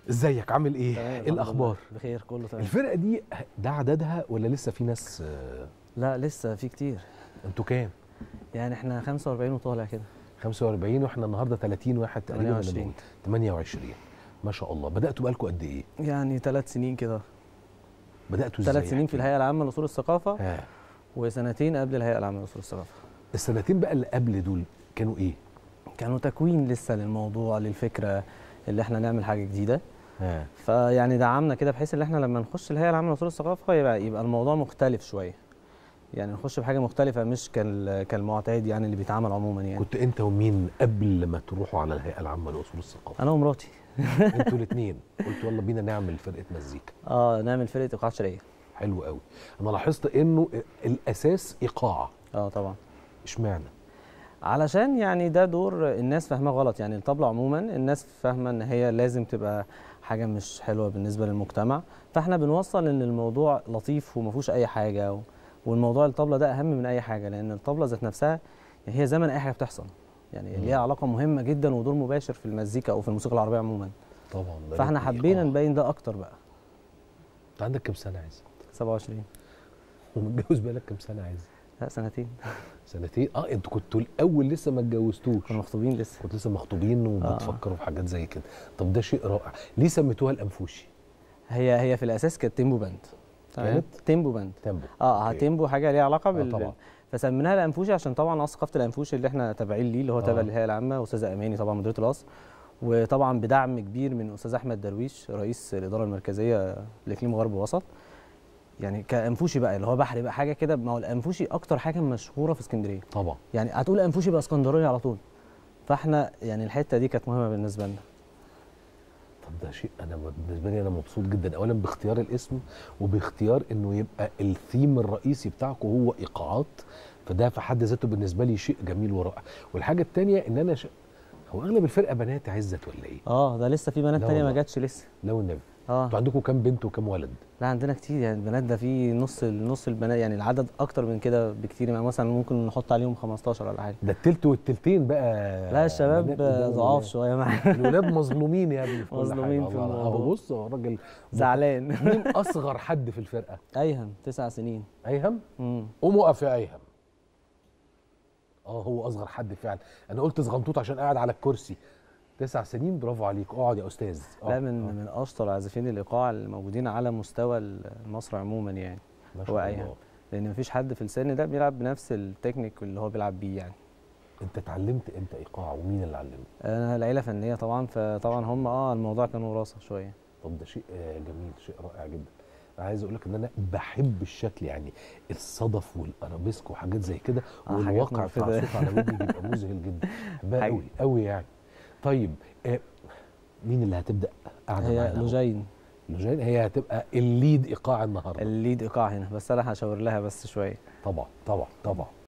ازيك عامل ايه تمام ايه الحمد لله. الاخبار بخير كله تمام الفرقه دي ده عددها ولا لسه في ناس آه، لا لسه في كتير انتوا كام يعني احنا 45 وطالع كده 45 واحنا النهارده 30 واحد تقريبا ولا 28. بقول؟ 28 ما شاء الله بداتوا بقالكم قد ايه يعني ثلاث سنين كده بداتوا ازاي ثلاث سنين في الهيئه العامه لاصول الثقافه ها وسنتين قبل الهيئه العامه لاصول الثقافه السنتين بقى اللي قبل دول كانوا ايه كانوا تكوين لسه للموضوع للفكره اللي احنا نعمل حاجه جديده ها فيعني دعمنا كده بحيث ان احنا لما نخش الهيئه العامه لاصول الثقافه يبقى يبقى الموضوع مختلف شويه يعني نخش بحاجه مختلفه مش كال كالمعتاد يعني اللي بيتعمل عموما يعني كنت انت ومين قبل ما تروحوا على الهيئه العامه لاصول الثقافه انا ومراتي انتوا الاثنين قلتوا يلا بينا نعمل فرقه مزيكا اه نعمل فرقه ايقاعات شرقيه حلو قوي انا لاحظت انه الاساس ايقاع اه طبعا اشمعنى علشان يعني ده دور الناس فاهماه غلط يعني الطبلة عموما الناس فاهمة ان هي لازم تبقى حاجة مش حلوة بالنسبة للمجتمع فاحنا بنوصل ان الموضوع لطيف وما فيهوش اي حاجة و... والموضوع الطبلة ده اهم من اي حاجة لان الطبلة ذات نفسها هي زمن اي حاجة بتحصل يعني مم. ليها علاقة مهمة جدا ودور مباشر في المزيكا او في الموسيقى العربية عموما طبعا ده فاحنا ليه حبينا إيقاع. نبين ده اكتر بقى انت عندك كام سنه عايز 27 ومتجوز بقالك كام سنه عايز لا سنتين سنتين اه انتوا كنتوا الاول لسه ما اتجوزتوش كنا مخطوبين لسه كنتوا لسه مخطوبين وبتفكروا في حاجات زي كده طب ده شيء رائع ليه سميتوها الانفوشي هي هي في الاساس كانت تيمبو باند تمام كانت؟ تيمبو باند تامبو اه أوكي. هتيمبو حاجه ليها علاقه بال طبعا. فسميناها الانفوشي عشان طبعا اصل ثقافه الانفوشي اللي احنا تابعين ليه اللي هو تابع آه. للهيئه العامه استاذه اماني طبعا مديره القصر وطبعا بدعم كبير من استاذ احمد درويش رئيس الاداره المركزيه لاقليم غرب ووسط يعني كانفوشي بقى اللي هو بحري بقى حاجه كده ما هو الانفوشي اكتر حاجه مشهوره في اسكندريه طبعا يعني هتقول انفوشي بقى اسكندريه على طول فاحنا يعني الحته دي كانت مهمه بالنسبه لنا طب ده شيء انا بالنسبه لي انا مبسوط جدا اولا باختيار الاسم وباختيار انه يبقى الثيم الرئيسي بتاعكم هو ايقاعات فده في حد ذاته بالنسبه لي شيء جميل ورائع والحاجه الثانيه ان انا ش... هو اغلب الفرقه بنات عزت ولا ايه اه ده لسه في بنات لا تانية ما والله. جاتش لسه لو النبي اه انتوا عندكم كام بنت وكام ولد لا عندنا كتير يعني البنات ده في نص نص البنات يعني العدد اكتر من كده بكتير يعني مثلا ممكن نحط عليهم 15 ولا حاجه ده التلت والتلتين بقى لا الشباب بنات قدام ضعاف الولاد. شويه معانا الولاد مظلومين يا ابني في كل مظلومين حاجة. في الله. الموضوع. اهو بص هو الراجل زعلان مين اصغر حد في الفرقه ايهم تسع سنين ايهم امم قوم اقف يا ايهم اه هو اصغر حد فعلا انا قلت صغنطوط عشان قاعد على الكرسي تسع سنين برافو عليك اقعد يا استاذ لا آه، من آه. من اشطر عازفين الايقاع الموجودين على مستوى مصر عموما يعني ما هو شاء أيهم. الله لان مفيش حد في السن ده بيلعب بنفس التكنيك اللي هو بيلعب بيه يعني انت اتعلمت امتى ايقاع ومين اللي علمك انا العيله فنيه طبعا فطبعا هم اه الموضوع كان وراثه شويه طب ده شيء آه، جميل شيء رائع جدا انا عايز اقول لك ان انا بحب الشكل يعني الصدف والارابيسك وحاجات زي كده آه، حاجات والواقع بتاع مفيدة. الصوت على ودني بيبقى مذهل جدا بحبها حاجة. قوي قوي يعني طيب آه، مين اللي هتبدا قاعده هي معانا أهو؟ لوجين لوجين هي هتبقى الليد ايقاع النهارده الليد ايقاع هنا بس انا هشاور لها بس شويه طبعا طبعا طبعا